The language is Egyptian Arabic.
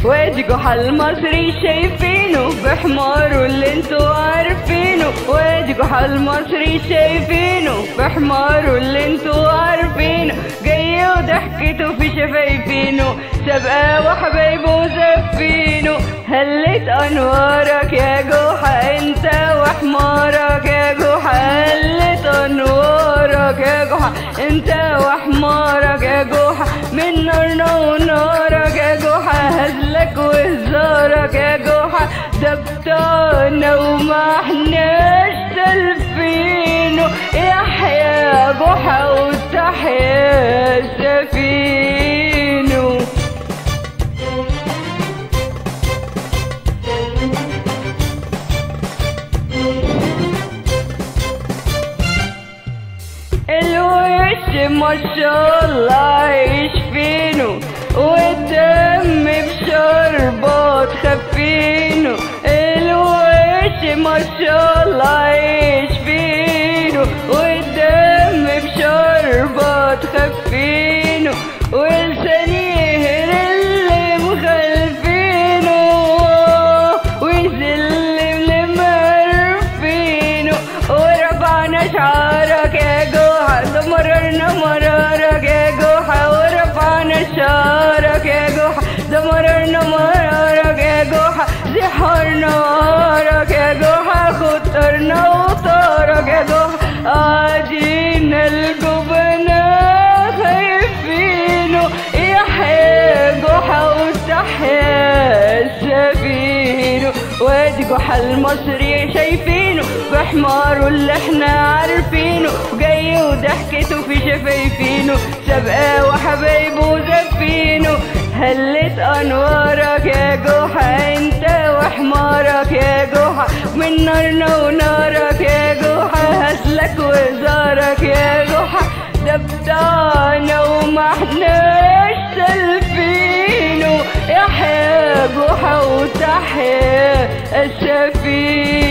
وادي جحا المصري شايفينه بحماره اللي انتوا عارفينه وادي جحا المصري شايفينه بحماره اللي انتوا عارفينه جاي وضحكته في شفايفينه سابقة وحبايبه وزفينه هلت انوارك يا جحا انت وحمارك يا جحا هلت انوارك يا جحا انت وحمارك يا جحا من نارنا ونارك يا جحا هزلك وهزارك يا جحا ده بتاعنا وما احناش سالفينه يحيى جحا وتحيا سفينه الوش ما شاء الله عايش فينه والدم بشربات خفينه الوش ما شاء الله عايش فينه والدم بشربات خفينه ولساني يهر اللي مخلفينه ويسلم لمرفينه ورفعنا شعارك يا جوحة دمرنا مرارك يا جوحة ورفعنا شعارك يا جوحة دمرنا مرارك يا جوحة زحرنا نارك يا جوحة خطرنا وطارك يا جوحة قاعدين الجبنة خايفينه يحيى جحا وتحيا السفينه وادي جحا المصري شايفينه بحماره اللي احنا عارفينه جاي وضحكته في شفايفينه سابقة وحبايبه وزفينه هلت انوارك يا جحا انت وحمارك يا جحا من نارنا ونارك يا جحا هسلك وزارك يا جحا ده بتاعنا وما احناش سالفينه يحيى جحا وتحيا السفينة